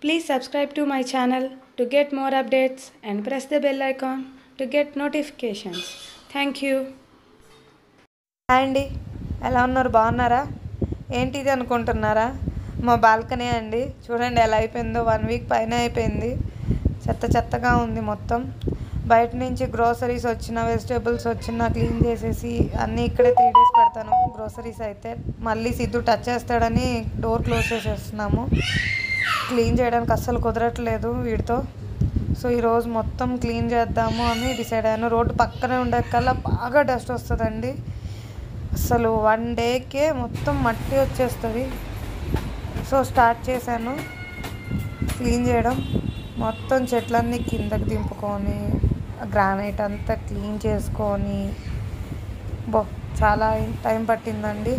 Please subscribe to my channel to get more updates and press the bell icon to get notifications. Thank you. Hi అండి ఎలా ఉన్నారు బాగున్నారా ఏంటి ఇది అనుకుంటున్నారా మా బాల్కనీ అండి చూడండి ఎలా అయిపోయిందో వన్ వీక్ పైన అయిపోయింది చెత్త చెత్తగా ఉంది మొత్తం బయట నుంచి గ్రోసరీస్ వచ్చిన వెజిటేబుల్స్ వచ్చిన క్లీన్ చేసేసి అన్నీ ఇక్కడే త్రీ డేస్ పెడతాను గ్రోసరీస్ అయితే మళ్ళీ సిద్ధు టచ్ చేస్తాడని డోర్ క్లోజ్ చేసేస్తున్నాము క్లీన్ చేయడానికి అస్సలు కుదరట్లేదు వీడితో సో ఈరోజు మొత్తం క్లీన్ చేద్దాము అని డిసైడ్ అయ్యాను రోడ్డు పక్కనే ఉండే కల్లా బాగా డస్ట్ వస్తుందండి అసలు వన్ డేకే మొత్తం మట్టి వచ్చేస్తుంది సో స్టార్ట్ చేశాను క్లీన్ చేయడం మొత్తం చెట్లన్నీ కిందకి దింపుకొని గ్రానైట్ అంతా క్లీన్ చేసుకొని బో చాలా టైం పట్టిందండి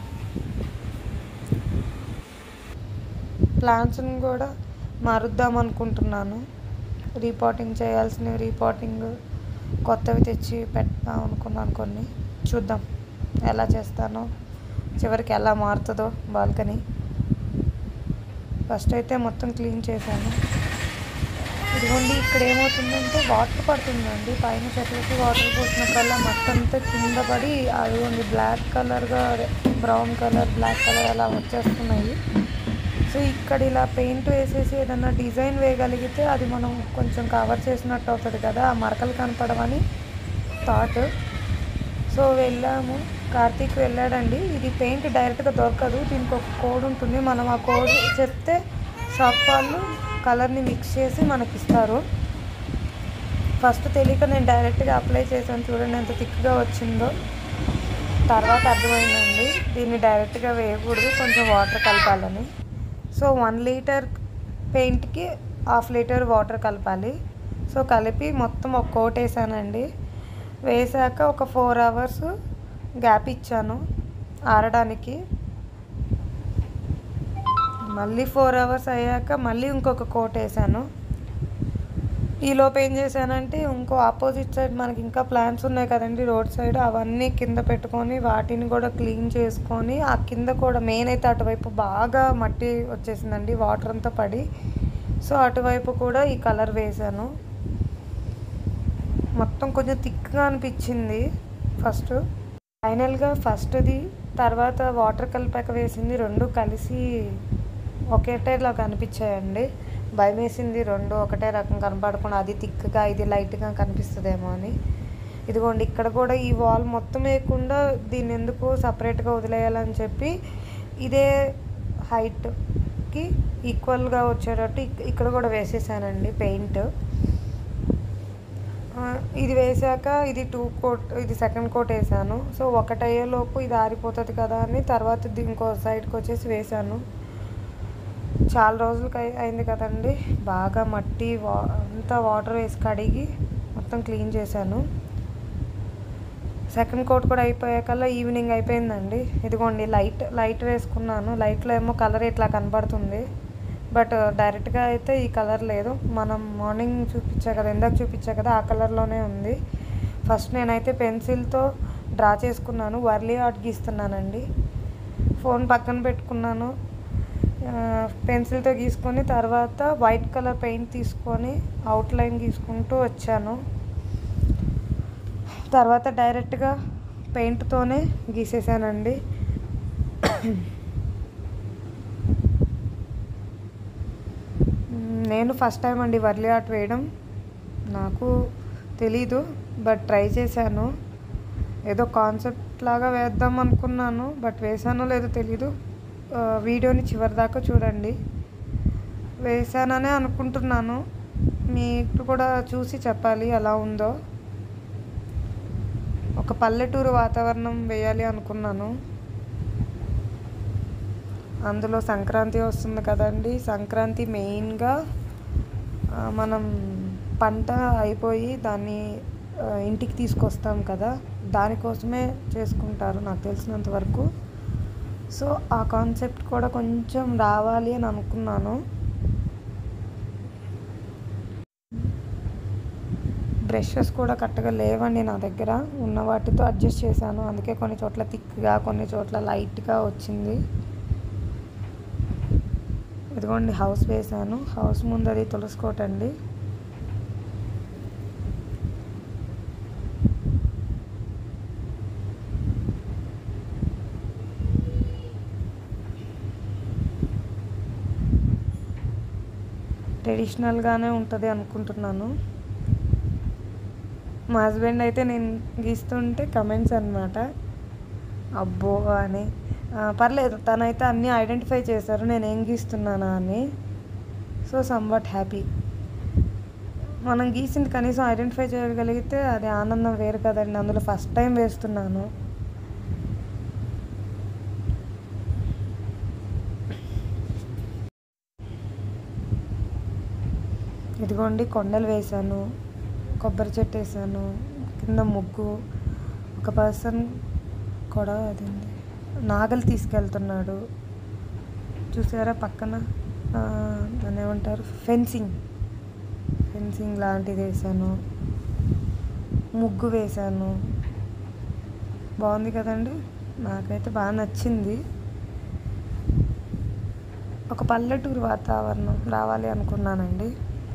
ప్లాన్స్ని కూడా మారుద్దాం అనుకుంటున్నాను రీపోర్టింగ్ చేయాల్సినవి రీపోర్టింగ్ కొత్తవి తెచ్చి పెడదాం అనుకున్నాను కొన్ని చూద్దాం ఎలా చేస్తానో చివరికి ఎలా మారుతుందో బాల్కనీ ఫస్ట్ అయితే మొత్తం క్లీన్ చేశాను ఇదిగోండి ఇక్కడ ఏమవుతుందంటే వాటర్ పడుతుందండి పైన చెట్లకి వాటర్ పోసినప్పుడల్లా మొత్తం అంతా కింద పడి అదిగోండి బ్లాక్ కలర్గా బ్రౌన్ కలర్ బ్లాక్ కలర్ అలా వచ్చేస్తున్నాయి సో ఇక్కడ ఇలా పెయింట్ వేసేసి ఏదన్నా డిజైన్ వేయగలిగితే అది మనం కొంచెం కవర్ చేసినట్టు అవుతుంది కదా ఆ మరకలు కనపడమని థాట్ సో వెళ్ళాము కార్తీక్ వెళ్ళాడండి ఇది పెయింట్ డైరెక్ట్గా దొరకదు దీనికి ఒక కోడ్ ఉంటుంది మనం ఆ కోడ్ చెప్తే షాప్ వాళ్ళు కలర్ని మిక్స్ చేసి మనకి ఇస్తారు ఫస్ట్ తెలియక నేను డైరెక్ట్గా అప్లై చేశాను చూడండి ఎంత థిక్గా వచ్చిందో తర్వాత అర్థమైందండి దీన్ని డైరెక్ట్గా వేయకూడదు కొంచెం వాటర్ కలపాలని సో వన్ లీటర్ పెయింట్కి హాఫ్ లీటర్ వాటర్ కలపాలి సో కలిపి మొత్తం ఒక కోట్ వేసానండి వేసాక ఒక ఫోర్ అవర్స్ గ్యాప్ ఇచ్చాను ఆరడానికి మళ్ళీ ఫోర్ అవర్స్ అయ్యాక మళ్ళీ ఇంకొక కోట్ వేసాను ఈలోపు ఏం చేశానంటే ఇంకో ఆపోజిట్ సైడ్ మనకి ఇంకా ప్లాంట్స్ ఉన్నాయి కదండి రోడ్ సైడ్ అవన్నీ కింద పెట్టుకొని వాటిని కూడా క్లీన్ చేసుకొని ఆ కింద కూడా మెయిన్ అయితే అటువైపు బాగా మట్టి వచ్చేసిందండి వాటర్ అంతా పడి సో అటువైపు కూడా ఈ కలర్ వేశాను మొత్తం కొంచెం థిక్గా అనిపించింది ఫస్ట్ ఫైనల్గా ఫస్ట్ది తర్వాత వాటర్ కలిపాక వేసింది రెండు కలిసి ఒకటేలా కనిపించాయండి భయం వేసింది రెండు ఒకటే రకం కనపడకుండా అది థిక్గా ఇది లైట్గా కనిపిస్తుందేమో అని ఇదిగోండి ఇక్కడ కూడా ఈ వాల్ మొత్తం వేయకుండా దీన్ని ఎందుకు సపరేట్గా వదిలేయాలని చెప్పి ఇదే హైట్కి ఈక్వల్గా వచ్చేటట్టు ఇక్- ఇక్కడ కూడా వేసేసానండి పెయింట్ ఆ, ఇది వేసాక ఇది టూ కోట్ ఇది సెకండ్ కోట్ వేసాను సో ఒకటి అయ్యేలోపు ఇది ఆరిపోతుంది కదా అని తర్వాత ఇది ఇంకో సైడ్కి వచ్చేసి వేసాను చాలా రోజులకి అయి- అయింది కదండి బాగా మట్టి వా అంతా వాటర్ వేసి కడిగి మొత్తం క్లీన్ చేశాను సెకండ్ కోట్ కూడా అయిపోయాకల్లా ఈవినింగ్ అయిపోయిందండి ఇదిగోండి లైట్ లైట్ వేసుకున్నాను లైట్లో ఏమో కలర్ ఇట్లా కనబడుతుంది బట్ డైరెక్ట్గా అయితే ఈ కలర్ లేదు మనం మార్నింగ్ చూపించా కదా ఇందాక చూపించా కదా ఆ కలర్లోనే ఉంది ఫస్ట్ నేనైతే పెన్సిల్తో డ్రా చేసుకున్నాను వర్లీ ఆర్ట్ గీస్తున్నానండి ఫోన్ పక్కన పెట్టుకున్నాను పెన్సిల్తో గీసుకొని తర్వాత వైట్ కలర్ పెయింట్ తీసుకొని అవుట్లైన్ గీసుకుంటూ వచ్చాను తర్వాత డైరెక్ట్గా పెయింట్తోనే గీసేసానండి మ్, నేను ఫస్ట్ టైం అండి వర్లీ ఆర్ట్ వేయడం నాకు తెలీదు బట్ ట్రై చేశాను ఏదో కాన్సెప్ట్ లాగా వేద్దాం అనుకున్నాను బట్ వేసానో లేదో తెలీదు ఆ, వీడియోని చివరి దాకా చూడండి వేసాననే అనుకుంటున్నాను మీకు కూడా చూసి చెప్పాలి ఎలా ఉందో ఒక పల్లెటూరు వాతావరణం వేయాలి అనుకున్నాను అందులో సంక్రాంతి వస్తుంది కదండి సంక్రాంతి మెయిన్గా ఆ, మనం పంట అయిపోయి దాన్ని ఆ, ఇంటికి తీసుకొస్తాం కదా దానికోసమే చేసుకుంటారు నాకు తెలిసినంత వరకు సో ఆ కాన్సెప్ట్ కూడా కొంచెం రావాలి అని అనుకున్నాను బ్రషెస్ కూడా కరెక్ట్గా లేవండి నా దగ్గర ఉన్న వాటితో అడ్జస్ట్ చేశాను అందుకే కొన్ని చోట్ల థిక్గా కొన్ని చోట్ల లైట్గా వచ్చింది ఇదిగోండి హౌస్ వేసాను హౌస్ ముందు అది తులసుకోటండి ట్రెడిషనల్గానే ఉంటుంది అనుకుంటున్నాను మా హస్బెండ్ అయితే నేను గీస్తుంటే కమెంట్స్ అనమాట అబ్బో అని ఆ, పర్లేదు తనైతే అన్నీ ఐడెంటిఫై చేశారు నేను ఏం గీస్తున్నానా అని సో సమ్వాట్ హ్యాపీ మనం గీసింది కనీసం ఐడెంటిఫై చేయగలిగితే అది ఆనందం వేరు కదండి అందులో ఫస్ట్ టైం వేస్తున్నాను ఇదిగోండి కొండలు వేశాను కొబ్బరి చెట్టు వేసాను కింద ముగ్గు ఒక పర్సన్ కూడా అదండి నాగలు తీసుకెళ్తున్నాడు చూసారా పక్కన ఆ, దాన్ని ఏమంటారు ఫెన్సింగ్ ఫెన్సింగ్ లాంటిది వేసాను ముగ్గు వేశాను బాగుంది కదండి నాకైతే బాగా నచ్చింది ఒక పల్లెటూరు వాతావరణం రావాలి అనుకున్నానండి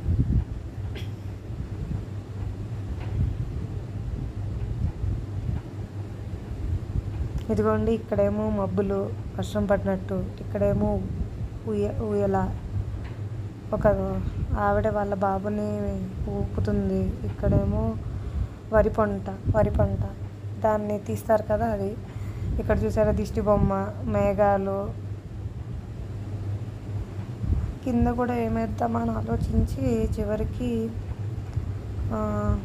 ఇదిగోండి ఇక్కడేమో మబ్బులు వర్షం పడినట్టు ఇక్కడేమో ఉయ్య ఊయల ఒక ఆవిడ వాళ్ళ బాబుని ఊపుతుంది ఇక్కడేమో వరి పంట వరి పంట దాన్ని తీస్తారు కదా అది ఇక్కడ చూసారా దిష్టి బొమ్మ మేఘాలు కింద కూడా ఏమేద్దామని ఆలోచించి చివరికి ఆ,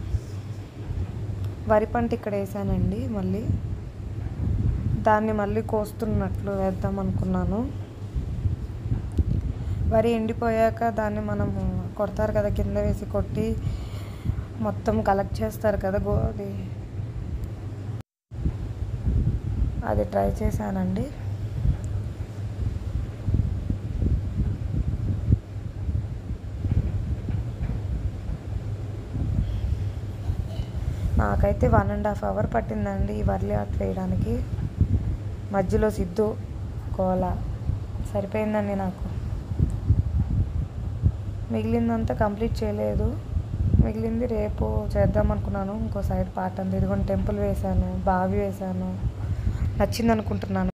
వరి పంట ఇక్కడ వేసానండి మళ్ళీ దాన్ని మళ్ళీ కోస్తున్నట్లు వేద్దాం అనుకున్నాను వరి ఎండిపోయాక దాన్ని మనము కొడతారు కదా కింద వేసి కొట్టి మొత్తం కలెక్ట్ చేస్తారు కదా గో అది అది ట్రై చేశానండి నాకైతే వన్ అండ్ హాఫ్ అవర్ పట్టిందండి ఈ వర్లీ ఆర్ట్ వేయడానికి మధ్యలో సిద్ధు కోల సరిపోయిందండి నాకు మిగిలిందంతా కంప్లీట్ చేయలేదు మిగిలింది రేపు చేద్దాం అనుకున్నాను ఇంకో సైడ్ పార్ట్ అంది ఇదిగోండి టెంపుల్ వేశాను బావి వేశాను నచ్చింది అనుకుంటున్నాను